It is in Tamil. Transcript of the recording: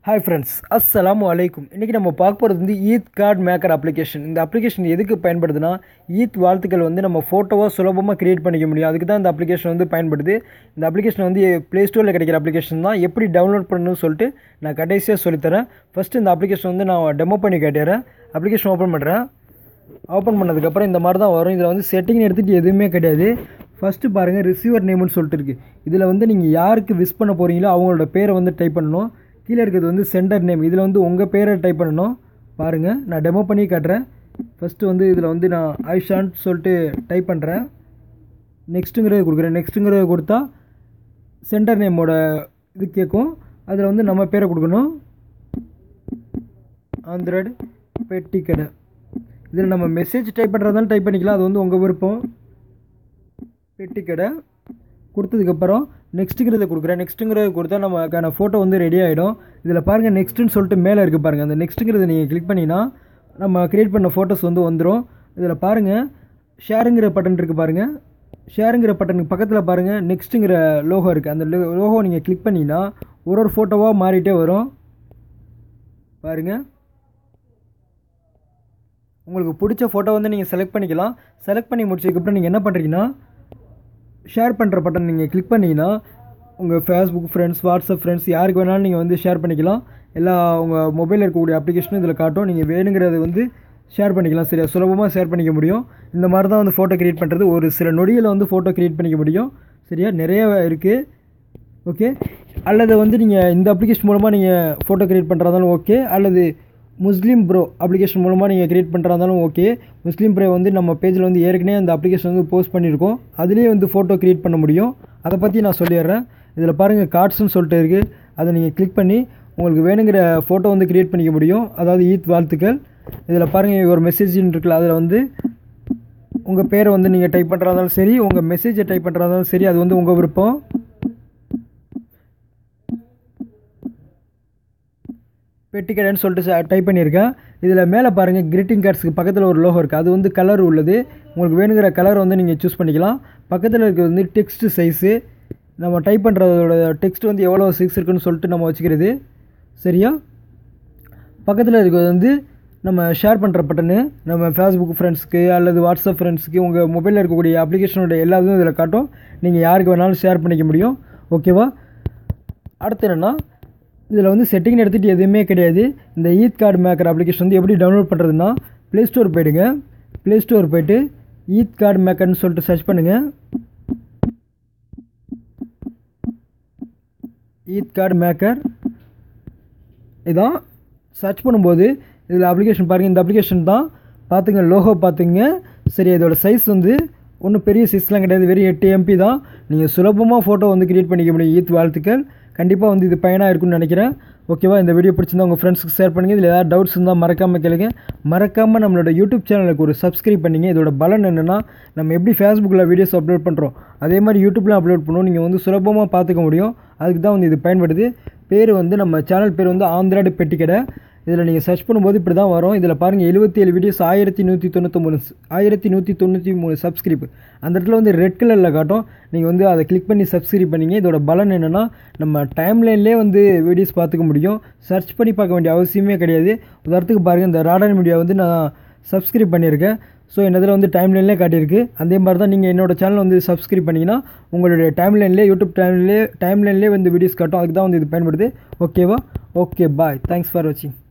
ஹாய் ஃப்ரெண்ட்ஸ் அஸ்ஸலாமு அலைக்கும் இன்றைக்கி நம்ம பார்க்க போகிறது வந்து ஈத் கார்டு மேக்கர் அப்ளிகேஷன் இந்த அப்ளிகேஷன் எதுக்கு பயன்படுதுன்னா ஈத் வாழ்த்துக்கள் வந்து நம்ம ஃபோட்டோவாக சுலபமாக க்ரியேட் பண்ணிக்க முடியும் அதுக்கு தான் இந்த அப்ளிகேஷன் வந்து பயன்படுது இந்த அப்ளிகேஷன் வந்து ப்ளே ஸ்டோரில் கிடைக்கிற அப்ளிகேஷன் தான் எப்படி டவுன்லோட் பண்ணணும்னு சொல்லிட்டு நான் கடைசியாக சொல்லித்தரேன் ஃபஸ்ட்டு இந்த அப்ளிகேஷன் வந்து நான் டெமோ பண்ணி காட்டிடுறேன் அப்ளிகேஷன் ஓப்பன் பண்ணுறேன் ஓப்பன் பண்ணதுக்கப்புறம் இந்த மாதிரி தான் வரும் இதில் வந்து செட்டிங் எடுத்துகிட்டு எதுவுமே கிடையாது ஃபஸ்ட்டு பாருங்கள் ரிசீவர் நேம்னு சொல்லிட்டு இருக்குது இதில் வந்து நீங்கள் யாருக்கு விஷ் பண்ண போகிறீங்களோ அவங்களோட பேரை வந்து டைப் பண்ணணும் கீழே இருக்கிறது வந்து சென்டர் நேம் இதில் வந்து உங்கள் பேரை டைப் பண்ணணும் பாருங்கள் நான் டெமோ பண்ணி காட்டுறேன் ஃபஸ்ட்டு வந்து இதில் வந்து நான் ஆயிஷான்னு சொல்லிட்டு டைப் பண்ணுறேன் நெக்ஸ்ட்டுங்கிறத கொடுக்குறேன் நெக்ஸ்ட்டுங்கிறத கொடுத்தா சென்டர் நேமோட இது கேட்கும் அதில் வந்து நம்ம பேரை கொடுக்கணும் ஆந்திராய்டு பெட்டி கடை இதில் நம்ம மெசேஜ் டைப் பண்ணுறதாலும் டைப் பண்ணிக்கலாம் அது வந்து உங்கள் விருப்பம் பெட்டி கடை கொடுத்ததுக்கப்புறம் நெக்ஸ்ட்டுங்கிறத கொடுக்குறேன் நெக்ஸ்ட்டுங்கிறத கொடுத்தா நமக்கான ஃபோட்டோ வந்து ரெடி ஆகிடும் இதில் பாருங்கள் நெக்ஸ்ட்டுன்னு சொல்லிட்டு மேலே இருக்குது பாருங்கள் அந்த நெக்ஸ்ட்டுங்கிறத நீங்கள் கிளிக் பண்ணிங்கன்னா நம்ம க்ரியேட் பண்ண ஃபோட்டோஸ் வந்து வந்துடும் இதில் பாருங்கள் ஷேருங்கிற பட்டன் இருக்குது பாருங்கள் ஷேருங்கிற பட்டனுக்கு பக்கத்தில் பாருங்கள் நெக்ஸ்ட்டுங்கிற லோகோ இருக்குது அந்த லோகோ நீங்கள் கிளிக் பண்ணிங்கன்னா ஒரு ஒரு ஃபோட்டோவாக மாறிட்டே வரும் பாருங்கள் உங்களுக்கு பிடிச்ச ஃபோட்டோ வந்து நீங்கள் செலக்ட் பண்ணிக்கலாம் செலக்ட் பண்ணி முடிச்சதுக்கப்புறம் நீங்கள் என்ன பண்ணுறீங்கன்னா ஷேர் பண்ணுற பட்டன் நீங்கள் கிளிக் பண்ணிங்கன்னா உங்கள் ஃபேஸ்புக் ஃப்ரெண்ட்ஸ் வாட்ஸ்அப் ஃப்ரெண்ட்ஸ் யாருக்கு வேணாலும் நீங்கள் வந்து ஷேர் பண்ணிக்கலாம் எல்லா உங்கள் மொபைலில் இருக்கக்கூடிய அப்ளிகேஷனும் இதில் காட்டும் நீங்கள் வேணுங்கிறது வந்து ஷேர் பண்ணிக்கலாம் சரியா சுலபமாக ஷேர் பண்ணிக்க முடியும் இந்த மாதிரி தான் வந்து ஃபோட்டோ க்ரியேட் பண்ணுறது ஒரு சில நொடியில் வந்து ஃபோட்டோ க்ரியேட் பண்ணிக்க முடியும் சரியா நிறைய இருக்குது ஓகே அல்லது வந்து நீங்கள் இந்த அப்ளிகேஷன் மூலமாக நீங்கள் ஃபோட்டோ க்ரியேட் பண்ணுறதாலும் ஓகே அல்லது முஸ்லீம் ப்ரோ அப்ளிகேஷன் மூலமாக நீங்கள் க்ரியேட் பண்ணுறதாலும் ஓகே முஸ்லீம் ப்ரோ வந்து நம்ம பேஜில் வந்து ஏற்கனவே அந்த அப்ளிகேஷன் வந்து போஸ்ட் பண்ணியிருக்கோம் அதுலேயே வந்து ஃபோட்டோ க்ரியேட் பண்ண முடியும் அதை பற்றி நான் சொல்லிடுறேன் இதில் பாருங்கள் கார்ட்ஸ்னு சொல்லிட்டு இருக்குது அதை நீங்கள் கிளிக் பண்ணி உங்களுக்கு வேணுங்கிற ஃபோட்டோ வந்து க்ரியேட் பண்ணிக்க முடியும் அதாவது ஈத் வாழ்த்துக்கள் இதில் பாருங்கள் ஒரு மெசேஜ்னு இருக்குல்ல அதில் வந்து உங்கள் பேரை வந்து நீங்கள் டைப் பண்ணுறதாலும் சரி உங்கள் மெசேஜை டைப் பண்ணுறதாலும் சரி அது வந்து உங்கள் விருப்பம் பெட்டிக்கடைன்னு சொல்லிட்டு டைப் பண்ணியிருக்கேன் இதில் மேலே பாருங்கள் கிரீட்டிங் கார்ட்ஸுக்கு பக்கத்தில் ஒரு லோகோ இருக்குது அது வந்து கலர் உள்ளது உங்களுக்கு வேணுங்கிற கலர் வந்து நீங்கள் சூஸ் பண்ணிக்கலாம் பக்கத்தில் இருக்கிறது வந்து டெக்ஸ்ட் சைஸு நம்ம டைப் பண்ணுறதோட டெக்ஸ்ட் வந்து எவ்வளோ சைஸ் இருக்குன்னு சொல்லிட்டு நம்ம வச்சுக்கிறது சரியா பக்கத்தில் இருக்கிறது வந்து நம்ம ஷேர் பண்ணுற பட்டனு நம்ம ஃபேஸ்புக் ஃப்ரெண்ட்ஸுக்கு அல்லது வாட்ஸ்அப் ஃப்ரெண்ட்ஸுக்கு உங்கள் மொபைலில் இருக்கக்கூடிய அப்ளிகேஷனோட எல்லா இதுவும் இதில் காட்டும் நீங்கள் யாருக்கு வேணாலும் ஷேர் பண்ணிக்க முடியும் ஓகேவா அடுத்து என்னென்னா இதில் வந்து செட்டிங் எடுத்துகிட்டு எதுவுமே கிடையாது இந்த ஈத் கார்டு மேக்கர் அப்ளிகேஷன் வந்து எப்படி டவுன்லோட் பண்ணுறதுன்னா ப்ளே ஸ்டோர் போயிடுங்க ப்ளே ஸ்டோர் போயிட்டு ஈத் கார்டு மேக்கர்னு சொல்லிட்டு சர்ச் பண்ணுங்கள் ஈத் கார்டு மேக்கர் இதான் சர்ச் பண்ணும்போது இதில் அப்ளிகேஷன் பாருங்கள் இந்த அப்ளிகேஷன் தான் பார்த்துங்க லோகோ பார்த்துங்க சரி இதோட சைஸ் வந்து ஒன்றும் பெரிய சைஸ்லாம் கிடையாது வெறும் எட்டு எம்பி தான் நீங்கள் சுலபமாக ஃபோட்டோ வந்து க்ரியேட் பண்ணிக்க முடியும் ஈத் வாழ்த்துக்கள் கண்டிப்பாக வந்து இது பயனாக இருக்கும்னு நினைக்கிறேன் ஓகேவா இந்த வீடியோ பிடிச்சிருந்தா உங்கள் ஃப்ரெண்ட்ஸுக்கு ஷேர் பண்ணுங்கள் இதில் ஏதாவது டவுட்ஸ் இருந்தால் மறக்காமல் கேளுங்க மறக்காமல் நம்மளோட யூடியூப் சேனலுக்கு ஒரு சப்ஸ்கிரைப் பண்ணிங்க இதோட பலன் என்னென்னா நம்ம எப்படி ஃபேஸ்புக்கில் வீடியோஸ் அப்லோட் பண்ணுறோம் அதே மாதிரி யூடியூப்பில் அப்லோட் பண்ணுவோம் நீங்கள் வந்து சுலபமாக பார்த்துக்க முடியும் அதுக்கு தான் வந்து இது பயன்படுது பேர் வந்து நம்ம சேனல் பேர் வந்து ஆந்திராடு பெட்டிக்கடை இதில் நீங்கள் சர்ச் பண்ணும்போது இப்படி தான் வரும் இதில் பாருங்கள் எழுபத்தி ஏழு வீடியோஸ் ஆயிரத்தி நூற்றி தொண்ணூற்றி ஆயிரத்தி நூற்றி தொண்ணூற்றி மூணு சப்ஸ்கிரைப் அந்த இடத்துல வந்து ரெட் கலரில் காட்டும் நீங்கள் வந்து அதை கிளிக் பண்ணி சப்ஸ்கிரைப் பண்ணிங்க இதோட பலன் என்னென்னா நம்ம டைம்லைன்லேயே வந்து வீடியோஸ் பார்த்துக்க முடியும் சர்ச் பண்ணி பார்க்க வேண்டிய அவசியமே கிடையாது உதாரணத்துக்கு பாருங்கள் இந்த ராடன் மீடியா வந்து நான் சப்ஸ்கிரைப் பண்ணியிருக்கேன் ஸோ என்னதில் வந்து டைம்லைன்லேயே காட்டியிருக்கு அதே மாதிரி தான் நீங்கள் என்னோடய சேனல் வந்து சப்ஸ்கிரைப் பண்ணிங்கன்னா உங்களுடைய டைம்லைன்லேயே யூடியூப் டைம்லேயே டைம்லைன்லேயே வந்து வீடியோஸ் காட்டும் அதுக்கு தான் வந்து இது பயன்படுது ஓகேவா ஓகே பாய் தேங்க்ஸ் ஃபார் வாட்சிங்